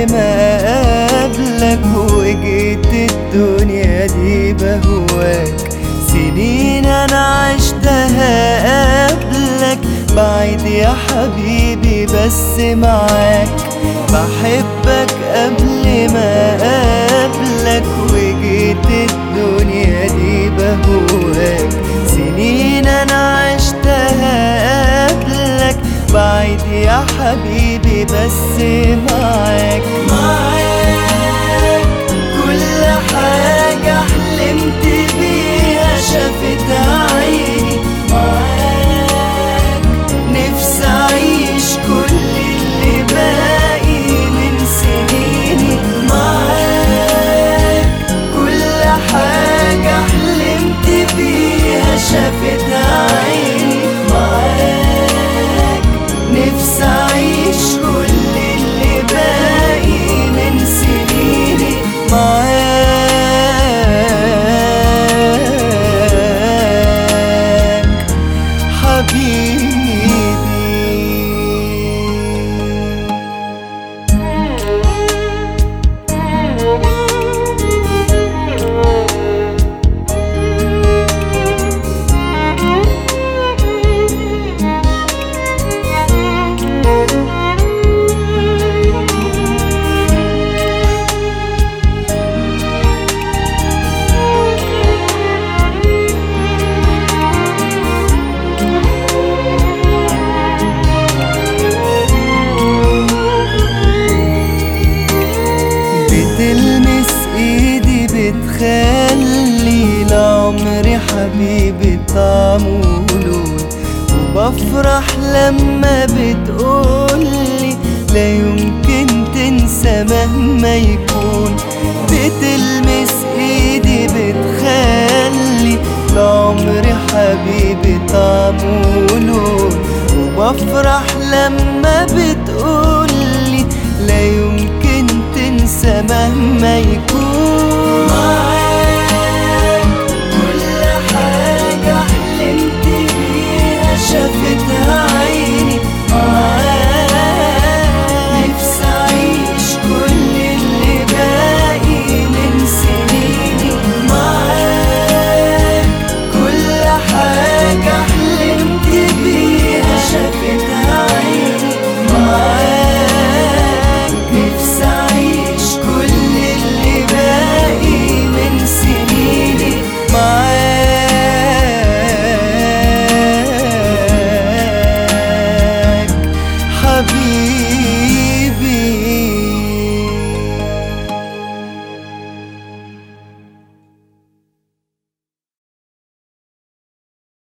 ما اقابلك وجيت الدنيا دي بهواك سنين انا عشتها قبلك بعيد يا حبيبي بس معاك بحبك قبل ما اقابلك وجيت الدنيا دي بهواك سنين انا عشتها قبلك بعيد يا حبيبي بس معاك معاك كل حاجة حلمت بيها شافتها عيني معاك نفسي أعيش كل اللي باقي من سنيني معاك كل حاجة حلمت بيها شافتها عيني معاك نفسي أعيش كل اللي باقي من سنيني معاك حبيبي بتلمس ايدي بتخلي لعمري حبيبي طعمه ولون وبفرح لما بتقولي لا يمكن تنسى مهما يكون بتلمس ايدي بتخلي لعمري حبيبي طعمه ولون وبفرح لما بتقولي لا يمكن تنسى مهما يكون